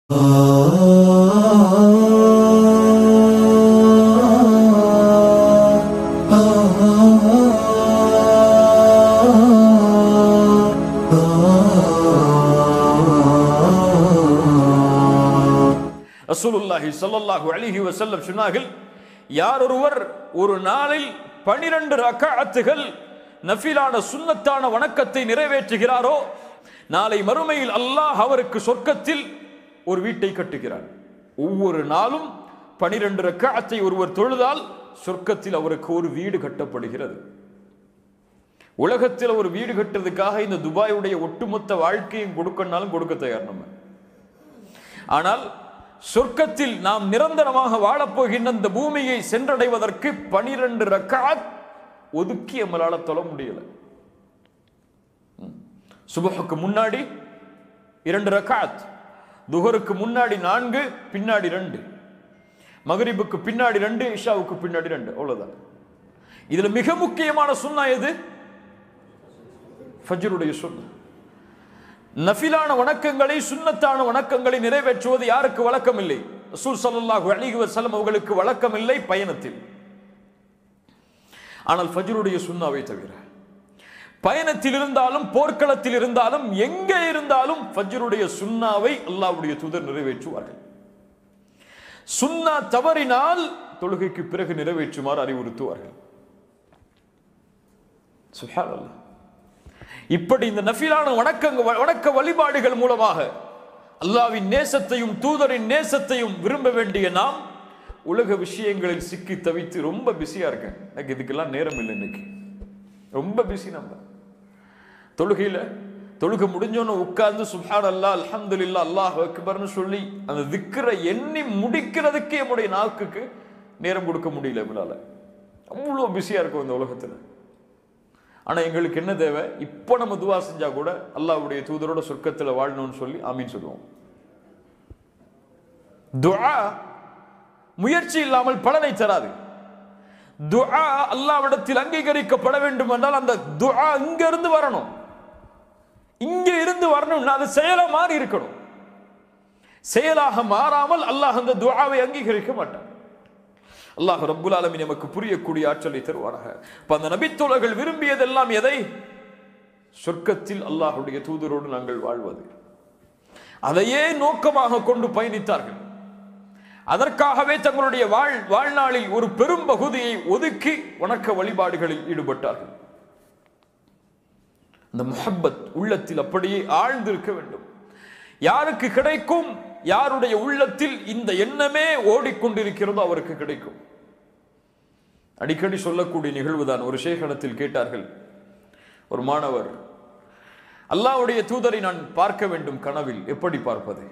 ரசூலுல்லாஹி ஸல்லல்லாஹு அலைஹி வஸல்லம் சொன்னார்கள் யார் ஒருவர் ஒரு நாளில் பனிரெண்டு ரக்காத்துகள் நஃபிலான சுன்னத்தான வணக்கத்தை நிறைவேற்றுகிறாரோ நாளை மறுமையில் அல்லாஹ் அவருக்கு சொர்க்கத்தில் ஒரு வீட்டை கட்டுகிறார் ஒவ்வொரு நாளும் பனிரெண்டு ரக்காத்தை ஒருவர் தொழுதால் சொர்க்கத்தில் அவருக்கு ஒரு வீடு கட்டப்படுகிறது உலகத்தில் ஒரு வீடு கட்டுறதுக்காக இந்த துபாயுடைய ஒட்டுமொத்த வாழ்க்கையும் கொடுக்கனாலும் கொடுக்க தயார் நம்ம ஆனால் சொர்க்கத்தில் நாம் நிரந்தரமாக வாழப்போகின்ற இந்த பூமியை சென்றடைவதற்கு பனிரெண்டு ரக்காத் ஒதுக்கி நம்மளால தொழ முடியல சுபஹுக்கு முன்னாடி இரண்டு ரக்காத் துஹருக்கு முன்னாடி நான்கு பின்னாடி ரெண்டு மகரிபுக்கு பின்னாடி ரெண்டு இஷாவுக்கு பின்னாடி ரெண்டு அவ்வளவுதான் இதுல மிக முக்கியமான சுன்னா எது ஃபஜ்ருடைய சுன்னா நஃபிலான வணக்கங்களை சுன்னத்தான வணக்கங்களை நிறைவேற்றுவது யாருக்கு வழக்கம் இல்லை ரசூல் ஸல்லல்லாஹு அலைஹி வஸல்லம் அவர்களுக்கு வழக்கம் இல்லை பயணத்தில் ஆனால் ஃபஜ்ருடைய சுன்னாவை தவிர பயணத்தில் இருந்தாலும் போர்க்களத்தில் இருந்தாலும் எங்கே இருந்தாலும் ஃபஜ்ருடைய சுன்னாவை அல்லாஹ்வுடைய தூதர் நிறைவேற்றுவார்கள் சுன்னா தவறினால் தொழுகைக்கு பிறகு நிறைவேற்றுமாறு அறிவுறுத்துவார்கள் சுப்ஹானல்லாஹ் இப்படி இந்த நஃபிலான வணக்கங்க வணக்க வழிபாடுகள் மூலமாக அல்லாவின் நேசத்தையும் தூதரின் நேசத்தையும் விரும்ப வேண்டிய நாம் உலக விஷயங்களில் சிக்கி தவித்து ரொம்ப பிஸியா இருக்கேன் எனக்கு இதுக்கெல்லாம் நேரம் இல்லை இன்னைக்கு ரொம்ப பிஸி நம்ம தொழுகையில தொழுகை முடிஞ்சோன்னு உட்கார்ந்து சுப்ஹான் அல்லா அல்ஹம்துலில்லா அல்லாஹ் அக்பர்னு சொல்லி அந்த திக்கரை எண்ணி முடிக்கிறதுக்கு என்னுடைய நாக்குக்கு நேரம் கொடுக்க முடியல எங்களால அவ்வளோ பிஸியா இருக்கும் இந்த உலகத்துல ஆனா எங்களுக்கு என்ன தேவை இப்போ நம்ம துவா செஞ்சா கூட அல்லாஹ்வுடைய தூதரோட சொர்க்கத்துல வாழணும்னு சொல்லி ஆமீன் சொல்லுவோம் துஆ முயற்சி இல்லாமல் பலனை தராது துஆ அல்லாவிடத்தில் அங்கீகரிக்கப்பட வேண்டும் என்றால் அந்த துஆ இங்க இருந்து வரணும் இங்க இருந்து வரணும்னா அது செயலா மாறி இருக்கணும் செயலாக மாறாமல் அல்லாஹ் அந்த துஆவை அங்கீகரிக்க மாட்டான் அல்லாஹ் ரப்புல் ஆலமீன் நமக்கு புரியக்கூடிய ஆற்றலை தருவானாக அப்ப அந்த நபித்தோழர்கள் விரும்பியதெல்லாம் எதை சொர்க்கத்தில் அல்லாஹ்வுடைய தூதரோடு நாங்கள் வாழ்வது அதையே நோக்கமாக கொண்டு பயணித்தார்கள் அதற்காகவே தங்களுடைய வாழ் வாழ்நாளில் ஒரு பெரும் பகுதியை ஒதுக்கி வணக்க வழிபாடுகளில் ஈடுபட்டார்கள் அந்த முஹப்பத் உள்ளத்தில் அப்படியே ஆழ்ந்திருக்க வேண்டும் யாருக்கு கிடைக்கும் யாருடைய உள்ளத்தில் இந்த எண்ணமே ஓடிக்கொண்டிருக்கிறதோ அவருக்கு கிடைக்கும் அடிக்கடி சொல்லக்கூடிய நிகழ்வுதான் ஒரு சேகனத்தில் கேட்டார்கள் ஒரு மாணவர் அல்லாஹ்வுடைய தூதரை நான் பார்க்க வேண்டும் கனவில் எப்படி பார்ப்பது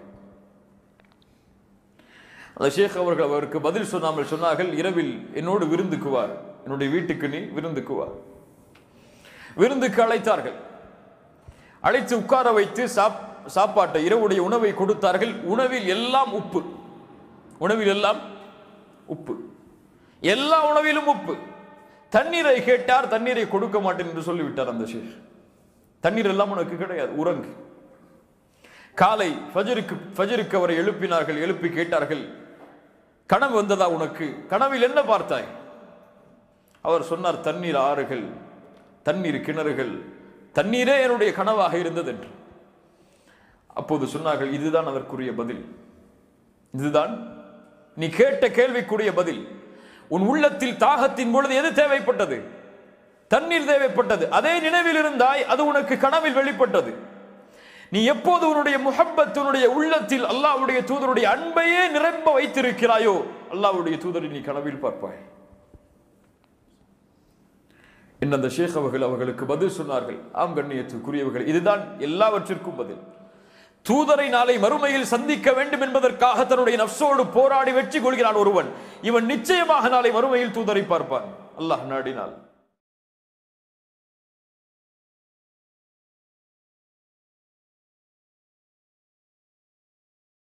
அந்த ஷேக் அவர்கள் அவருக்கு பதில் சொன்னாமல் சொன்னார்கள் இரவில் என்னோடு விருந்துக்குவார் என்னுடைய வீட்டுக்கு நீ விருந்துக்குவார் விருந்துக்கு அழைத்தார்கள் அழைத்து உட்கார வைத்து சாப் சாப்பாட்டை இரவுடைய உணவை கொடுத்தார்கள் உணவில் எல்லாம் உப்பு உணவில் எல்லாம் உப்பு எல்லா உணவிலும் உப்பு தண்ணீரை கேட்டார் தண்ணீரை கொடுக்க மாட்டேன் என்று சொல்லிவிட்டார் அந்த ஷேக் தண்ணீர் எல்லாம் உனக்கு கிடையாது உறங்கு காலை ஃபஜருக்கு ஃபஜருக்கு அவரை எழுப்பினார்கள் எழுப்பி கேட்டார்கள் கனவு வந்ததா உனக்கு கனவில் என்ன பார்த்தாய் அவர் சொன்னார் தண்ணீர் ஆறுகள் தண்ணீர் கிணறுகள் தண்ணீரே என்னுடைய கனவாக இருந்தது என்று அப்போது சொன்னார்கள் இதுதான் அதற்குரிய பதில் இதுதான் நீ கேட்ட கேள்விக்குரிய பதில் உன் உள்ளத்தில் தாகத்தின் பொழுது எது தேவைப்பட்டது தண்ணீர் தேவைப்பட்டது அதே நினைவில் இருந்தாய் அது உனக்கு கனவில் வெளிப்பட்டது நீ எப்போது உன்னுடைய முஹப்பத் உன்னுடைய உள்ளத்தில் அல்லாஹ்வுடைய தூதருடைய அன்பையே நிரம்ப வைத்திருக்கிறாயோ அல்லாஹ்வுடைய தூதரை நீ கனவில் பார்ப்பாய் என்ன அந்த ஷேக் அவர்கள் அவர்களுக்கு பதில் சொன்னார்கள் ஆம் கண்ணியத்துக்குரியவர்கள் இதுதான் எல்லாவற்றிற்கும் பதில் தூதரை நாளை மறுமையில் சந்திக்க வேண்டும் என்பதற்காக தன்னுடைய நப்சோடு போராடி வெற்றி கொள்கிறான் ஒருவன் இவன் நிச்சயமாக நாளை மறுமையில் தூதரை பார்ப்பான் அல்லாஹ் நாடினால்